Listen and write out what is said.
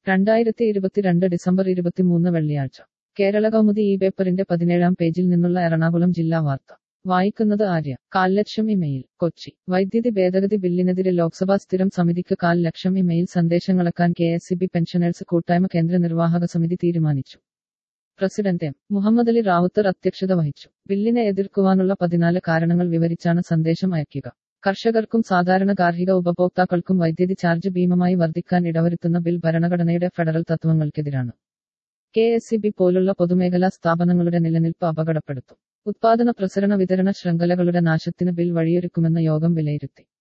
രണ്ടായിരത്തി ഇരുപത്തിരണ്ട് ഡിസംബർ ഇരുപത്തിമൂന്ന് വെള്ളിയാഴ്ച കേരള കൗമുദി ഈ പേപ്പറിന്റെ പതിനേഴാം പേജിൽ നിന്നുള്ള എറണാകുളം ജില്ലാ വാർത്ത വായിക്കുന്നത് ആര്യ കാൽ ലക്ഷം ഇമെയിൽ കൊച്ചി വൈദ്യുതി ഭേദഗതി ബില്ലിനെതിരെ ലോക്സഭാ സ്ഥിരം സമിതിക്ക് കാൽ ലക്ഷം ഇമെയിൽ സന്ദേശങ്ങളക്കാൻ K S E B pensioners കൂട്ടായ്മ കേന്ദ്ര നിർവാഹക സമിതി തീരുമാനിച്ചു പ്രസിഡന്റ് എം മുഹമ്മദ് അലി റാവുത്തർ അധ്യക്ഷത വഹിച്ചു ബില്ലിനെ എതിർക്കുവാനുള്ള പതിനാല് കാരണങ്ങൾ വിവരിച്ചാണ് സന്ദേശം അയക്കുക കർഷകർക്കും സാധാരണ ഗാർഹിക ഉപഭോക്താക്കൾക്കും വൈദ്യുതി ചാർജ് ഭീമമായി വർദ്ധിക്കാൻ ഇടവരുത്തുന്ന ബിൽ ഭരണഘടനയുടെ ഫെഡറൽ തത്വങ്ങൾക്കെതിരാണ് കെ എസ് സി ബി പോലുള്ള പൊതുമേഖലാ സ്ഥാപനങ്ങളുടെ നിലനിൽപ്പ് അപകടപ്പെടുത്തും ഉത്പാദന പ്രസരണ വിതരണ ശൃംഖലകളുടെ നാശത്തിന് ബിൽ വഴിയൊരുക്കുമെന്ന് യോഗം വിലയിരുത്തി